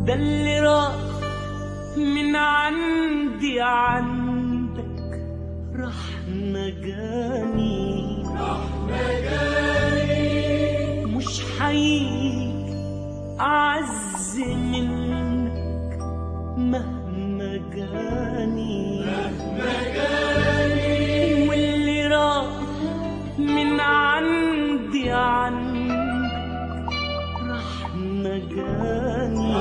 ده اللي راح من عندي عندك راح مجاني مش حقيقي أعز منك مهما جاني واللي راح من عندي عندك راح مجاني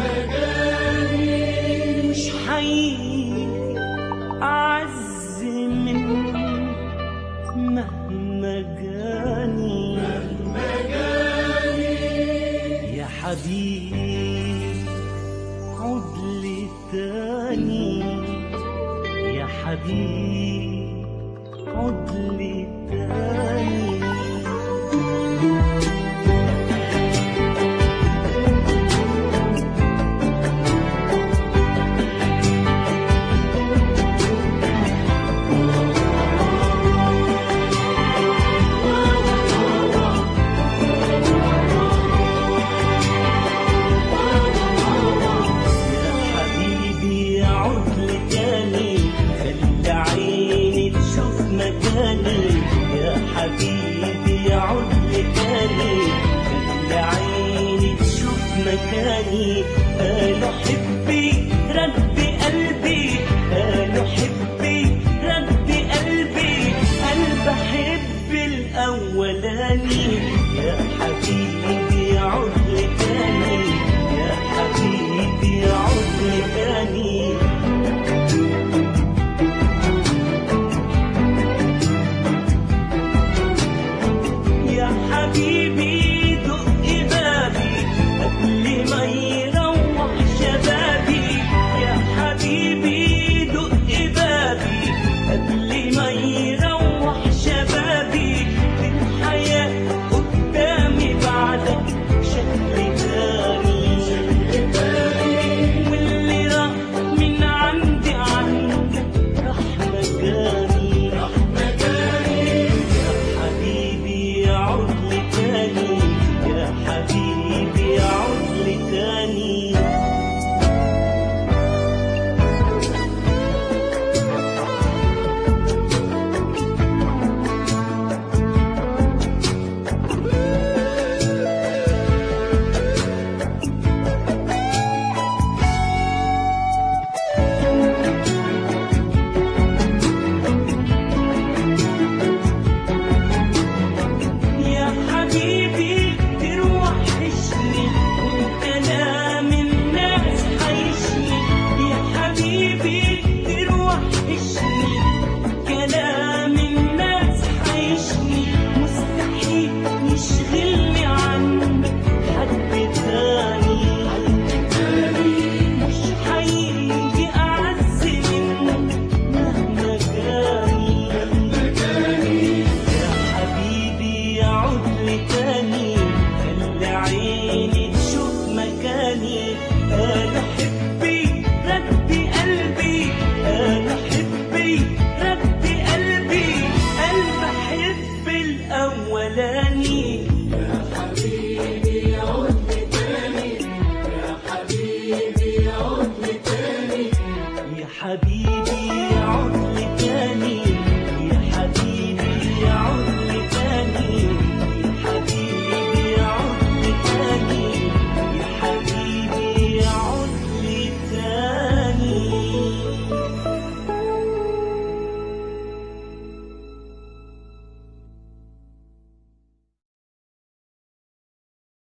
مش حقيقي أعز منك مهما جاني يا حبيبي عد لي تاني يا حبيبي عد لي تاني يا حبيبي عد لي تاني خلي عيني تشوف مكاني يا حبيبي عد لي تاني خلي عيني تشوف مكاني قالوا حبي ربي